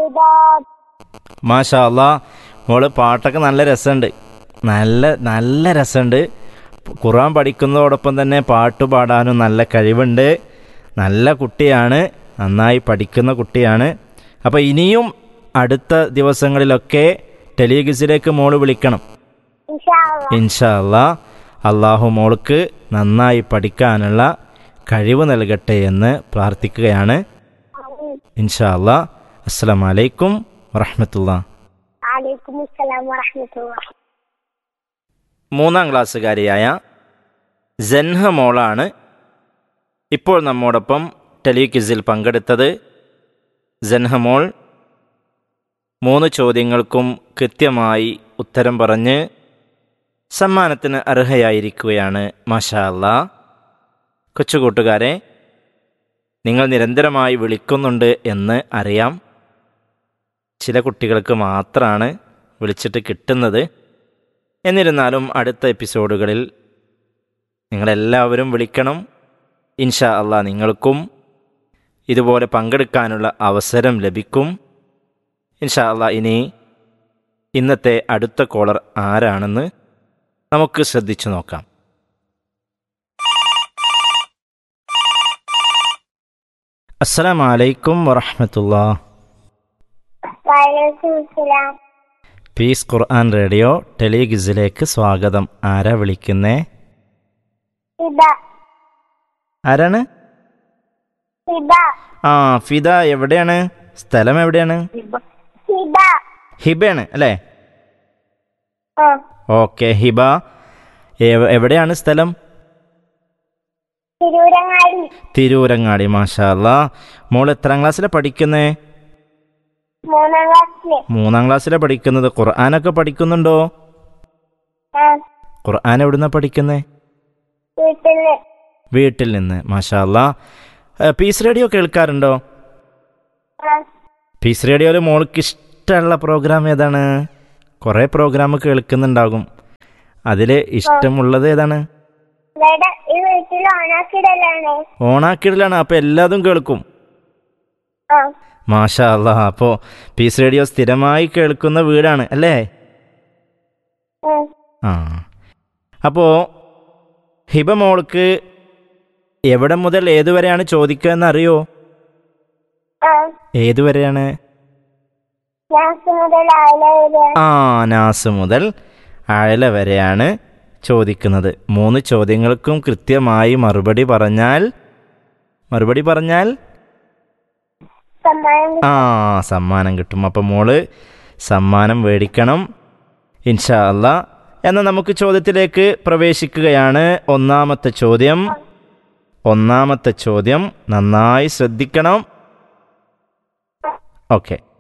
العباد മാഷാ അല്ലാ മോള് പാട്ടൊക്കെ നല്ല രസമുണ്ട് നല്ല നല്ല രസമുണ്ട് ഖുർആൻ പഠിക്കുന്നതോടൊപ്പം തന്നെ പാട്ട് പാടാനും നല്ല കഴിവുണ്ട് നല്ല കുട്ടിയാണ് നന്നായി പഠിക്കുന്ന കുട്ടിയാണ് അപ്പോൾ ഇനിയും അടുത്ത ദിവസങ്ങളിലൊക്കെ ടെലിഗിസിലേക്ക് മോള് വിളിക്കണം إن شاء الله ഇൻഷാ അല്ലാ അള്ളാഹു മോൾക്ക് നന്നായി പഠിക്കാനുള്ള കഴിവ് നൽകട്ടെ എന്ന് പ്രാർത്ഥിക്കുകയാണ് آمين. ഇൻഷാ അല്ലാ അസ്സലാം വലൈക്കും വറഹമത്തുള്ള عليكم السلام ورحمة الله മൂന്നാം ക്ലാസ്സുകാരിയായ ജൻഹ മോളാണ് ഇപ്പോൾ നമ്മോടൊപ്പം ടെലിക്വിസിൽ പങ്കെടുത്തത് ജൻഹ മോൾ മൂന്ന് ചോദ്യങ്ങൾക്കും കൃത്യമായി ഉത്തരം പറഞ്ഞ് സമ്മാനത്തിന് അർഹയായിരിക്കുകയാണ് മാഷാ അല്ലാ കൊച്ചുകൂട്ടുകാരെ നിങ്ങൾ നിരന്തരമായി വിളിക്കുന്നുണ്ട് എന്ന് അറിയാം ചില കുട്ടികൾക്ക് മാത്രമാണ് വിളിച്ചിട്ട് കിട്ടുന്നത് എന്നിരുന്നാലും അടുത്ത എപ്പിസോഡുകളിൽ നിങ്ങളെല്ലാവരും വിളിക്കണം ഇൻഷാ അള്ളാ നിങ്ങൾക്കും ഇതുപോലെ പങ്കെടുക്കാനുള്ള അവസരം ലഭിക്കും ഇൻഷാ അള്ളാ ഇനി ഇന്നത്തെ അടുത്ത കോളർ ആരാണെന്ന് നമുക്ക് ശ്രദ്ധിച്ചു നോക്കാം അസ്സലാം വലൈക്കും വറഹമത്തുള്ള وعليكم السلام പീസ് ഖുർആൻ റേഡിയോ ടെലിഗിസിലേക്ക് സ്വാഗതം ആരാ വിളിക്കുന്നേ هبة ആരാണ് هبة ആ ഫിദ എവിടെയാണ് സ്ഥലം എവിടെയാണ് هبة ഹിബയാണ് അല്ലേ آه. ഓക്കെ ഹിബ എവ- എവിടെയാണ് സ്ഥലം തിരൂരങ്ങാടി തിരൂരങ്ങാടി മാഷാ അല്ലാ മോൾ എത്രാം ക്ലാസ്സിലാണ് പഠിക്കുന്നേ മൂന്നാം ക്ലാസ്സില് മൂന്നാം ക്ലാസ്സിലാണ് പഠിക്കുന്നത് ഖുർആനൊക്കെ പഠിക്കുന്നുണ്ടോ ആ ഖുർആൻ എവിടുന്നാ പഠിക്കുന്നേ വീട്ടില് വീട്ടിൽ നിന്ന് മാഷാ അല്ലാ ഏ, പീസ് റേഡിയോ കേൾക്കാറുണ്ടോ ആ പീസ് റേഡിയോയിൽ മോൾക്ക് ഇഷ്ടമുള്ള പ്രോഗ്രാം ഏതാണ് കുറേ പ്രോഗ്രാം കേൾക്കുന്നുണ്ടാകും അതിൽ ഇഷ്ടമുള്ളത് ഏതാണ് ഇവിടെ ഈ വീട്ടിൽ ഓണാക്കിടലാണ് ഓണാക്കിടലാണ് അപ്പോൾ എല്ലാതും കേൾക്കും ആ മാഷാ അല്ലാ അപ്പോൾ പീസ് റേഡിയോ സ്ഥിരമായി കേൾക്കുന്ന വീടാണ് അല്ലേ ഉം. ആ അപ്പോൾ ഹിബ മോൾക്ക് എവിടെ മുതൽ ഏതുവരെയാണ് ചോദിക്കുക എന്നറിയോ ആ ഏതുവരെയാണ് ക്ലാസ് മുതൽ രാവിലെ വരിക ആ നാസ് മുതൽ അഴല വരെയാണ് ചോദിക്കുന്നത് മൂന്ന് ചോദ്യങ്ങൾക്കും കൃത്യമായി മറുപടി പറഞ്ഞാൽ മറുപടി പറഞ്ഞാൽ സമ്മാനം ആ സമ്മാനം കിട്ടും അപ്പം മോള് സമ്മാനം മേടിക്കണം ഇൻഷാ അല്ല എന്നാൽ നമുക്ക് ചോദ്യത്തിലേക്ക് പ്രവേശിക്കുകയാണ് ഒന്നാമത്തെ ചോദ്യം ഒന്നാമത്തെ ചോദ്യം നന്നായി ശ്രദ്ധിക്കണം ഓക്കെ